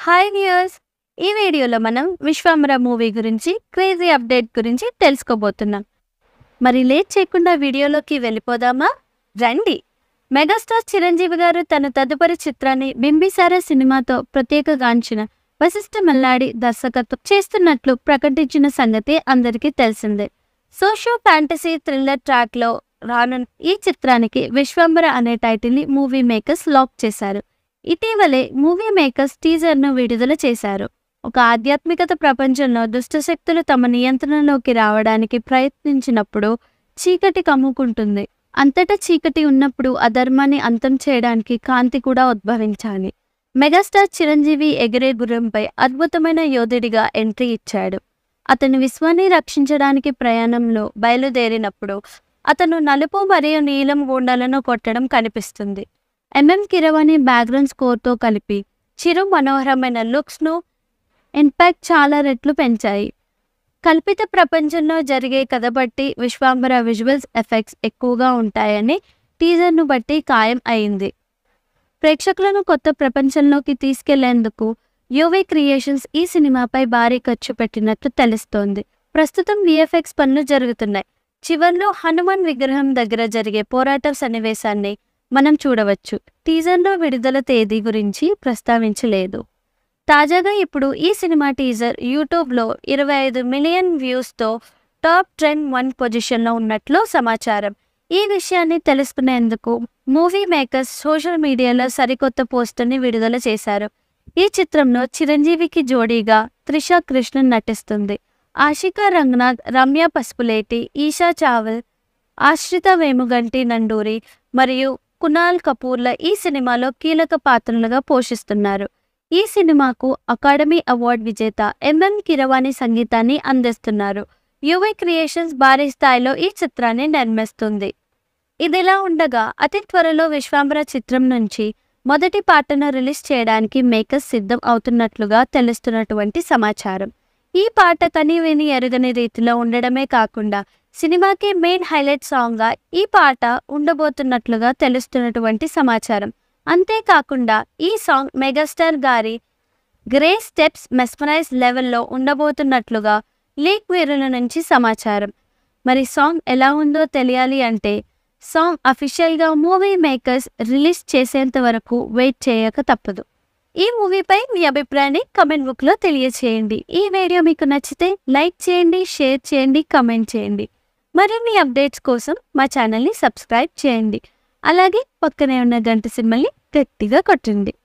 hi viewers ఈ వీడియోలో మనం విశ్వామర మూవీ గురించి క్రేజీ అప్డేట్ గురించి తెలుసుకోబోతున్నాం మరి లేట్ చేయకుండా వీడియోలోకి వెళ్ళిపోదామా రండి మెగాస్టార్ చిరంజీవి గారు తన తదుపరి చిత్రాన్ని బింబిసార సినిమాతో ప్రత్యేకగాంచిన వశిష్ఠ మల్లాడి దర్శకత్వం చేస్తున్నట్లు ప్రకటించిన సంగతి అందరికీ తెలిసిందే సోషో ఫ్యాంటసీ థ్రిల్లర్ ట్రాక్లో రానున్న ఈ చిత్రానికి విశ్వంబర అనే టైటిల్ని మూవీ మేకర్స్ లాక్ చేశారు ఇటీవలే మూవీ మేకర్స్ టీజర్ను విడుదల చేశారు ఒక ఆధ్యాత్మికత ప్రపంచంలో దుష్టశక్తులు తమ నియంత్రణలోకి రావడానికి ప్రయత్నించినప్పుడు చీకటి కమ్ముకుంటుంది అంతటా చీకటి ఉన్నప్పుడు అధర్మాన్ని అంతం చేయడానికి కాంతి కూడా ఉద్భవించాలి మెగాస్టార్ చిరంజీవి ఎగిరే గుర్రంపై అద్భుతమైన యోధుడిగా ఎంట్రీ ఇచ్చాడు అతని విశ్వాన్ని రక్షించడానికి ప్రయాణంలో బయలుదేరినప్పుడు అతను నలుపు మరియు నీలం గూండాలను కొట్టడం కనిపిస్తుంది ఎంఎం కిరవాణి బ్యాక్గ్రౌండ్ స్కోర్తో కలిపి చిరు మనోహరమైన లుక్స్ను ఇంపాక్ట్ చాలా రెట్లు పెంచాయి కల్పిత ప్రపంచంలో జరిగే కథ బట్టి విశ్వాంబర విజువల్స్ ఎఫెక్ట్స్ ఎక్కువగా ఉంటాయని టీజర్ను బట్టి ఖాయం అయింది ప్రేక్షకులను కొత్త ప్రపంచంలోకి తీసుకెళ్లేందుకు యువే క్రియేషన్స్ ఈ సినిమాపై భారీ ఖర్చు పెట్టినట్లు తెలుస్తోంది ప్రస్తుతం విఎఫ్ఎక్స్ పనులు జరుగుతున్నాయి చివర్లో హనుమాన్ విగ్రహం దగ్గర జరిగే పోరాట సన్నివేశాన్ని మనం చూడవచ్చు టీజర్లో విడుదల తేదీ గురించి ప్రస్తావించలేదు తాజాగా ఇప్పుడు ఈ సినిమా టీజర్ యూట్యూబ్లో ఇరవై ఐదు మిలియన్ వ్యూస్తో టాప్ ట్రెండ్ వన్ పొజిషన్లో ఉన్నట్లు సమాచారం ఈ విషయాన్ని తెలుసుకునేందుకు మూవీ మేకర్స్ సోషల్ మీడియాలో సరికొత్త పోస్టుని విడుదల చేశారు ఈ చిత్రంలో చిరంజీవికి జోడీగా త్రిష కృష్ణన్ నటిస్తుంది ఆషికా రంగనాథ్ రమ్య పసుపులేటి ఈషా చావల్ ఆశ్రిత వేముగంటి నండూరి మరియు కునాల్ కపూర్ల ఈ సినిమాలో కీలక పాత్రలుగా పోషిస్తున్నారు ఈ సినిమాకు అకాడమీ అవార్డు విజేత ఎంఎం కిరవాణి సంగీతాన్ని అందిస్తున్నారు యువై క్రియేషన్స్ భారీ స్థాయిలో ఈ చిత్రాన్ని నిర్మిస్తుంది ఇదిలా ఉండగా అతి త్వరలో విశ్వాంబర చిత్రం నుంచి మొదటి పాటను రిలీజ్ చేయడానికి మేకర్స్ సిద్ధం అవుతున్నట్లుగా తెలుస్తున్నటువంటి సమాచారం ఈ పాట కని విని ఎరుగని రీతిలో ఉండడమే కాకుండా సినిమాకి మెయిన్ హైలైట్ సాంగ్గా ఈ పాట ఉండబోతున్నట్లుగా తెలుస్తున్నటువంటి సమాచారం అంతేకాకుండా ఈ సాంగ్ మెగాస్టార్ గారి గ్రే స్టెప్స్ మెస్మరైజ్ లెవెల్లో ఉండబోతున్నట్లుగా లీక్ వీరుల నుంచి సమాచారం మరి సాంగ్ ఎలా ఉందో తెలియాలి అంటే సాంగ్ అఫీషియల్గా మూవీ మేకర్స్ రిలీజ్ చేసేంత వరకు వెయిట్ చేయక తప్పదు ఈ మూవీపై మీ అభిప్రాయాన్ని కమెంట్ బుక్లో తెలియచేయండి ఈ వీడియో మీకు నచ్చితే లైక్ చేయండి షేర్ చేయండి కమెంట్ చేయండి మరిన్ని అప్డేట్స్ కోసం మా ఛానల్ని సబ్స్క్రైబ్ చేయండి అలాగే పక్కనే ఉన్న గంట సినిమల్ని గట్టిగా కొట్టండి